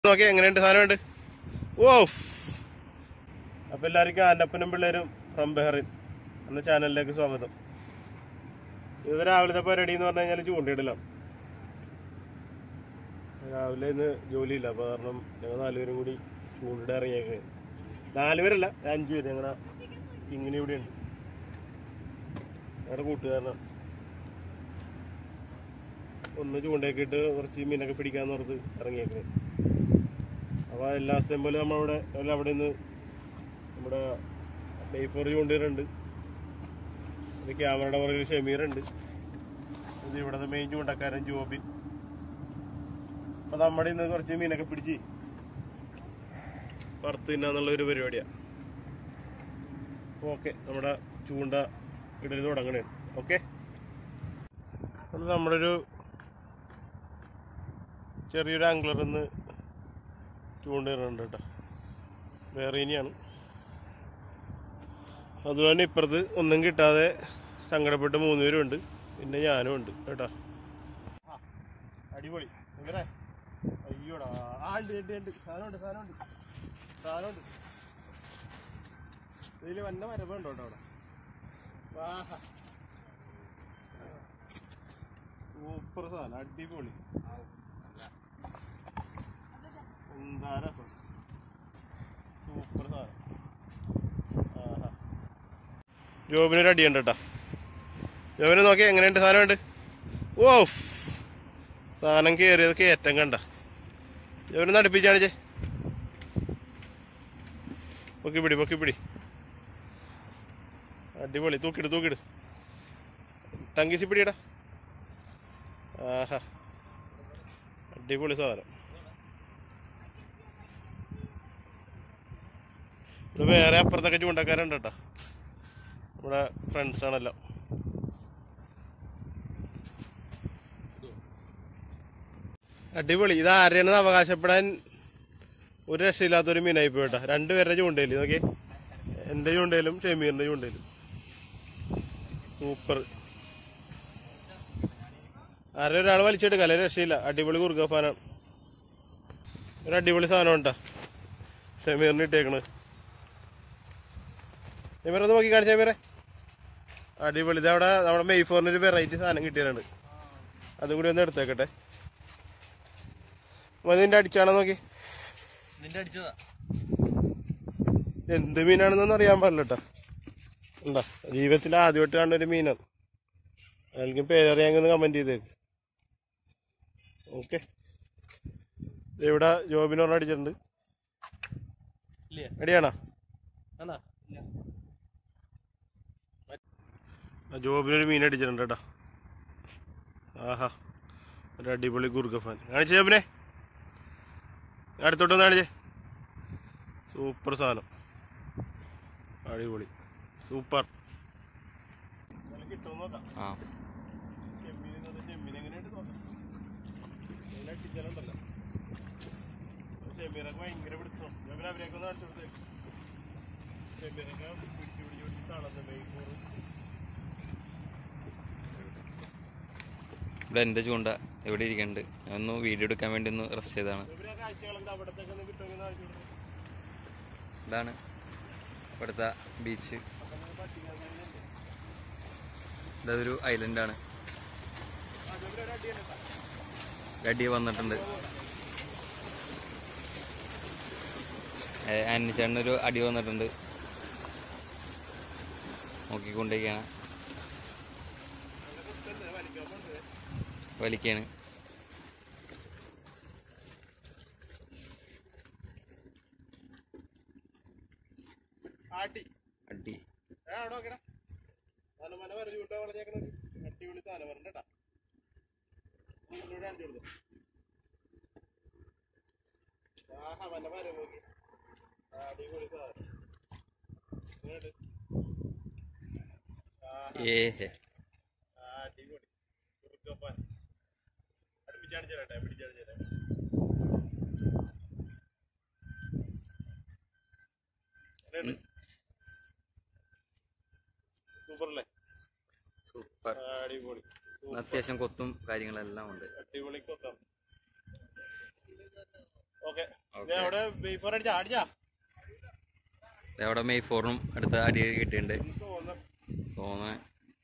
നോക്കി എങ്ങനെയുണ്ട് സാധനമുണ്ട് ഓഫ് അപ്പൊ എല്ലാവർക്കും ആനപ്പനും പിള്ളേരും ഫ്രം ബെഹറിൻ എന്ന ചാനലിലേക്ക് സ്വാഗതം ഇത് രാവിലത്തെ പരിപാടി എന്ന് പറഞ്ഞു കഴിഞ്ഞാൽ ചൂണ്ടയിടലാണ് രാവിലെ ഇന്ന് ജോലിയില്ല അപ്പൊ കാരണം ഞങ്ങൾ നാലുപേരും കൂടി ചൂണ്ടിട ഇറങ്ങിയേക്കണേ നാലുപേരല്ല അഞ്ചു പേര് ഞങ്ങളുടെ ഇങ്ങനെ ഇവിടെ ഉണ്ട് ഞങ്ങളുടെ കൂട്ടുകാരനാണ് ഒന്ന് ചൂണ്ടയൊക്കെ ഇട്ട് കുറച്ച് മീനൊക്കെ പിടിക്കാന്ന് ഓർത്ത് ഇറങ്ങിയേക്കണേ അപ്പോൾ എല്ലാ ദിവസത്തെയും പോലെ നമ്മളവിടെ അല്ല അവിടെ നിന്ന് നമ്മുടെ നെയ്ഫോർ ചൂണ്ടയിലുണ്ട് ഇത് ക്യാമറയുടെ പുറകിൽ ഷമീറുണ്ട് ഇത് ഇവിടുത്തെ മെയിൻ ചൂണ്ടക്കാരൻ ജോബിൻ അപ്പൊ നമ്മുടെ ഇന്ന് കുറച്ച് മീനൊക്കെ പിടിച്ച് വറുത്ത് തിന്നാന്നുള്ള ഒരു പരിപാടിയാണ് ഓക്കെ നമ്മുടെ ചൂണ്ട ഇടൽ തുടങ്ങണേ ഓക്കെ അത് നമ്മുടെ ഒരു ചെറിയൊരു ആംഗ്ലർ നിന്ന് ചൂണ്ടിടുന്നുണ്ട് കേട്ടോ വേറെ ഇനിയാണ് അതുപോലെ ഇപ്പുറത്ത് ഒന്നും കിട്ടാതെ സങ്കടപ്പെട്ട് മൂന്ന് പേരും ഉണ്ട് പിന്നെ ഞാനും ഉണ്ട് കേട്ടോ ആ, അടിപൊളി എങ്ങനെ അയ്യോടാ ആ ഉണ്ട് ഉണ്ട് ഉണ്ട് സാധനമുണ്ട് സാധനമുണ്ട് സാധനമുണ്ട് ഇതിൽ വന്ന വരവുണ്ടോ കേട്ടോ അവിടെ വാഹ സൂപ്പർ സാധനം അടിപൊളി എന്താ രസം സൂപ്പർ സാധനം ആഹാ ജോബിനൊരു അടിയുണ്ട് കേട്ടോ ജോബിനെ നോക്കി എങ്ങനെയുണ്ട് സാധനമുണ്ട് ഓഫ് സാധനം കയറിയത് കയറ്റം കണ്ട ജോബിനെ നടുപ്പിച്ചാണ് ചേ പൊക്കി പിടി പൊക്കി പിടി അടിപൊളി തൂക്കിട് തൂക്കിട് ടങ്കിസി പിടിയടാ ആഹാ അടിപൊളി സാധനം ഇത് വേറെ അപ്പുറത്തൊക്കെ ചൂണ്ടക്കാരുണ്ട് കേട്ടോ നമ്മുടെ ഫ്രണ്ട്സ് ആണല്ലോ അടിപൊളി ഇത് ആരെയാണെന്ന് അവകാശപ്പെടാൻ ഒരു രക്ഷയില്ലാത്തൊരു മീനായി പോയിട്ടാ രണ്ടുപേരുടെ ചൂണ്ടയിൽ നോക്കി എൻ്റെ ചൂണ്ടയിലും ഷെമീറിൻ്റെ ചൂണ്ടയിലും സൂപ്പർ ആരെ ഒരാൾ വലിച്ചെടുക്കാം ഒരു രക്ഷയില്ല അടിപൊളി കുറുക്കഫാനാണ് ഒരു അടിപൊളി സാധനം ഉണ്ടാ ഷെമീറിന് ഇട്ടേക്കണ് ഷെമീർ ഒന്ന് നോക്കി കാണിച്ചു ഷെമീറെ അടിപൊളി ഇതവിടെ നമ്മുടെ മെയ് ഫോറിന് ഒരു വെറൈറ്റി സാധനം കിട്ടിയിട്ടുണ്ട് അതും കൂടി ഒന്ന് എടുത്തേക്കട്ടെ നിന്റെ അടിച്ചാണോ നോക്കി നിന്റെ അടിച്ചതാ എന്ത് മീനാണെന്നൊന്നും അറിയാൻ പാടില്ല കേട്ടോ ഉണ്ടാ ജീവിതത്തിൽ ആദ്യമായിട്ട് കാണുന്ന ഒരു മീനാണ് ആർക്കും പേരറിയാമെന്ന് കമന്റ് ചെയ്തേക്ക് ഓക്കെ ഇവിടെ ജോബിന് പറഞ്ഞ അടിച്ചിട്ടുണ്ട് ഇല്ലേ അടിയാണോ ആണോ ആ ജോബിനൊരു മീൻ അടിച്ചിട്ടുണ്ട് കേട്ടോ ആഹാ ഒരു അടിപൊളി ഗുർഗഫാൻ കാണിച്ചേ ജോബിനെ അടുത്തോട്ട് ഒന്ന് കാണിച്ചേ സൂപ്പർ സാധനം അടിപൊളി സൂപ്പർ ആ ഭയങ്കര പിടുത്തം ഞാൻ അവരെയൊക്കെ ഒന്ന് കാണിച്ചു കൊടുത്തേ ചെമ്മീനൊക്കെ പിടിച്ച് പിടിച്ച് പിടിച്ച് തളർന്ന് മെയ്ക്കൂറ് ഇവിടെ എൻ്റെ ചൂണ്ട ഇവിടെ ഇരിക്കുന്നുണ്ട് ഞാൻ ഒന്ന് വീഡിയോ എടുക്കാൻ വേണ്ടി ഒന്ന് റെസ്റ്റ് ചെയ്തതാണ് ഇവരെ കാഴ്ചകളൊക്കെ അവിടത്തേക്ക് ഒന്ന് കിട്ടുമെങ്കിൽ ഒന്ന് കാണിച്ചു കൊടുത്തേ ഇതാണ് ഇവിടുത്തെ ബീച്ച് ഇതൊരു ഐലൻഡാണ് ഗഡി വന്നിട്ടുണ്ട് അന്നിച്ചേട്ടനൊരു അടി വന്നിട്ടുണ്ട് നോക്കിക്കൊണ്ടിരിക്കുകയാണ് വലിക്കാണ് ആട്ടി അടി ഏ, അവിടെ നോക്കടാ. തലമന വരഞ്ഞു കൊണ്ടാ വളഞ്ഞേക്കണത്. അടിപൊളി തലമരണ്ട് കേട്ടാ. ഇതിലൂടെ കാണിച്ചു കൊടുത്തോ. ആഹാ, വല്ല മരം നോക്കി. അടിപൊളി സാധനം. ഇങ്ങോട്ട്. ആഹാ, ഏഹേ അടിപൊളി. കുറുക്കപ്പാൻ. അടുപ്പിച്ച് കാണിച്ചു തരാട്ടെ, പിടിച്ച് കാണിച്ചു തരാം. എങ്ങനെയുണ്ട്? സൂപ്പർ അല്ലേ സൂപ്പർ അടിപൊളി സൂപ്പർ. അത്യാവശ്യം കൊത്തും കാര്യങ്ങളെല്ലാം ഉണ്ട് അടിപൊളി കൊത്താം ഓക്കെ അവിടെ ബീഫോർ അടിച്ചാ അടിച്ചാ ദേ അവിടെ മെയ് ഫോറിനും അടുത്ത അടി കിട്ടിയിട്ടുണ്ട് തോന്നുന്നു തോന്നുന്നു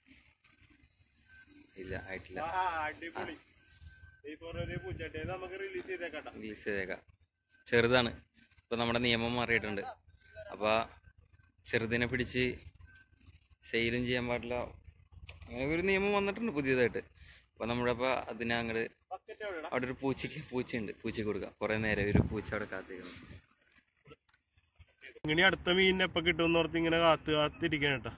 ഇല്ല ആയിട്ടില്ല ആ അടിപൊളി ബീഫോർ ഒരു പൂച്ചട്ടെ നമുക്ക് റിലീസ് ചെയ്തേക്കട്ടെ റിലീസ് ചെയ്തേക്കാം ചെറുതാണ് ഇപ്പൊ നമ്മുടെ നിയമം മാറിയിട്ടുണ്ട് അപ്പൊ ചെറുതിനെ പിടിച്ച് സെയിലും ചെയ്യാൻ പാടില്ല അങ്ങനെ ഒരു നിയമം വന്നിട്ടുണ്ട് പുതിയതായിട്ട് അപ്പൊ നമ്മുടെ അപ്പൊ അതിനെ അങ്ങോട്ട് ബക്കറ്റ് എവിടെടാ അവിടെ ഒരു പൂച്ചയ്ക്ക് പൂച്ചയുണ്ട് പൂച്ചയ്ക്ക് കൊടുക്കാം കുറെ നേരം ഒരു പൂച്ച അവിടെ കാത്തിരിക്കുന്നു ഇങ്ങനെ അടുത്ത മീനിനെ എപ്പോ കിട്ടുമെന്ന് ഓർത്ത് ഇങ്ങനെ കാത്ത് കാത്തിരിക്കണം കേട്ടാ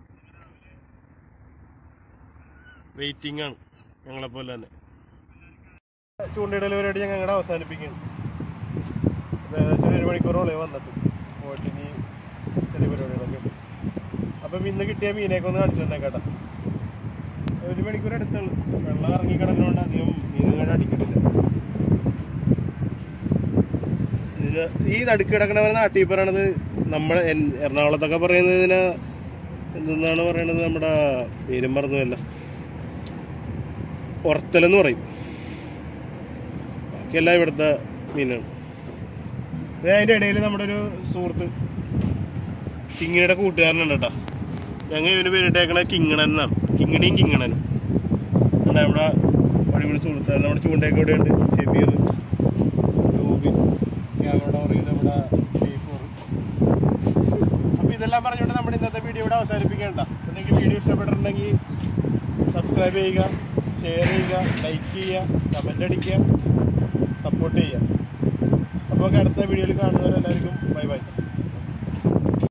വെയിറ്റിംഗ് ആണ് ഞങ്ങളെ പോലെ തന്നെ ചൂണ്ടയിടൽ പരിപാടി ഞങ്ങൾ അങ്ങോട്ട് അവസാനിപ്പിക്കുകയാണ് അപ്പോൾ ഏകദേശം ഒരു മണിക്കൂറോളെ വന്നിട്ട് പോയിട്ട് ഇനി ചെറിയ പരിപാടികളൊക്കെ ഉണ്ട് അപ്പം ഇന്ന് കിട്ടിയ മീനൊക്കെ ഒന്ന് കാണിച്ചു തന്നെ കേട്ടാ ഒരു മണിക്കൂർ അടുത്തുള്ളൂ വെള്ളം ഇറങ്ങി കിടക്കുന്നതുകൊണ്ട് അധികം മീനങ്ങോട്ട് അടിക്കണില്ല ഇതിന് ഈ നടുക്ക് കിടക്കണവരെ നാട്ടിൽ പറയണത് നമ്മുടെ എൻ- എറണാകുളത്തൊക്കെ പറയുന്നതിന് എന്തെന്നാണ് പറയണത് നമ്മുടെ പേരും മറന്നുമല്ല ഒർത്തലെന്ന് പറയും ബാക്കിയെല്ലാം ഇവിടുത്തെ മീനാണ് ദേ അതിൻ്റെ ഇടയിൽ നമ്മുടെ ഒരു സുഹൃത്ത് കിങ്ങിണിയുടെ കൂട്ടുകാരനുണ്ട് കേട്ടോ ഞങ്ങൾ ഇവന് പേരിട്ടേക്കണ കിങ്ങണൻ എന്നാണ് കിങ്ങിണിയും കിങ്ങണനും എന്നാ നമ്മുടെ അടിപൊളി സുഹൃത്താണ് നമ്മുടെ ചൂണ്ടയൊക്കെ ഇവിടെ ഉണ്ട് ഷെബീർ ജോബി ക്യാമറയുടെ പുറകിൽ നമ്മുടെ ബീഫോർ അപ്പോൾ ഇതെല്ലാം പറഞ്ഞുകൊണ്ട് നമ്മുടെ ഇന്നത്തെ വീഡിയോ ഇവിടെ അവസാനിപ്പിക്കേണ്ട എന്തെങ്കിലും വീഡിയോ ഇഷ്ടപ്പെട്ടിട്ടുണ്ടെങ്കിൽ സബ്സ്ക്രൈബ് ചെയ്യുക ഷെയർ ചെയ്യുക ലൈക്ക് ചെയ്യുക കമൻ്റ് അടിക്കുക സപ്പോർട്ട് ചെയ്യുക അപ്പോൾ അടുത്ത വീഡിയോയിൽ കാണുന്നവരെല്ലാവർക്കും ബൈ ബൈ